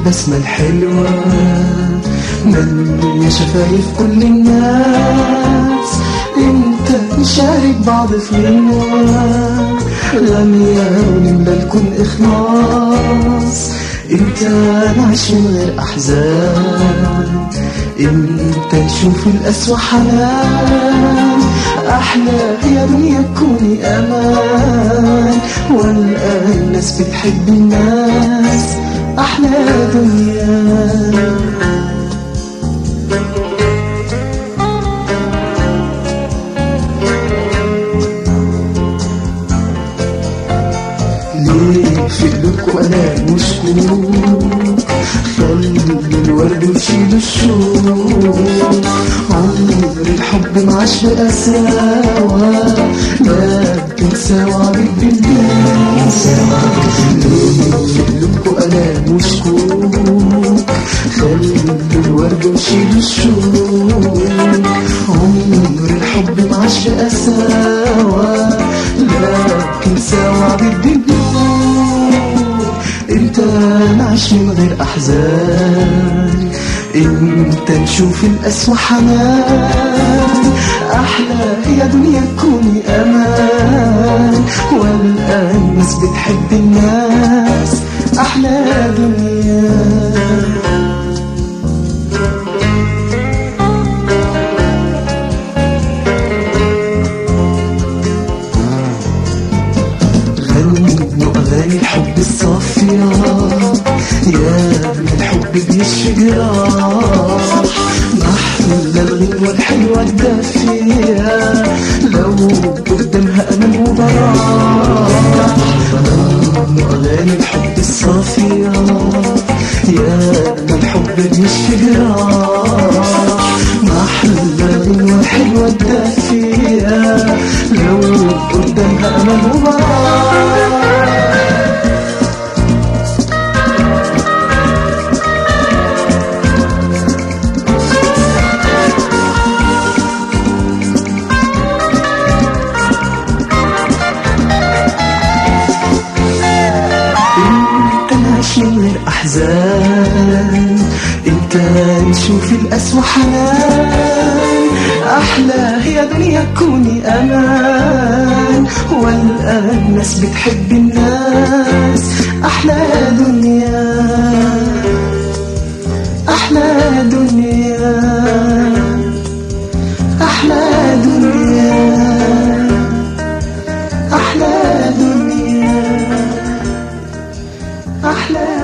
البسمة الحلوة من شفايف كل الناس انت نشارك بعض في النار غنية ونملى الكون إخلاص انت نعيش من غير أحزان انت نشوف الأسوأ حنان أحلى يا دنيا تكوني أمان والآن الناس بتحب الناس أحلى دنيا ليه في قلوبكوا انا مشكوك خلي الورد وشيل الشوق عمر الحب معاش بقساوة لكن سوا بالدنيا ليه في قلوبكوا انا مشكوك خلي الورد وشيل الشوق عمر الحب معاش بقساوة لكن سوا بالدنيا انت نعيش من غير احزان انت نشوف الاسوأ حنان احلى يا دنيا تكوني امان والان الناس بتحب الناس احلى دنيا غنوا أغاني الحب الصافية يا من الحب بيشفي جراح محلى الغنوة الحلوة الدافية لو قدامها أمل وبراح غنوا أغاني الحب الصافية يا من الحب بيشفي جراح محلى الغنوة الحلوة الدافية لو قدامها أمل وبراح انت نعيش من غير احزان انت نشوف الاسوأ حنان احلى هي دنيا كوني امان والان الناس بتحب الناس احلى دنيا احلى دنيا احلى دنيا احلى دنيا أحلى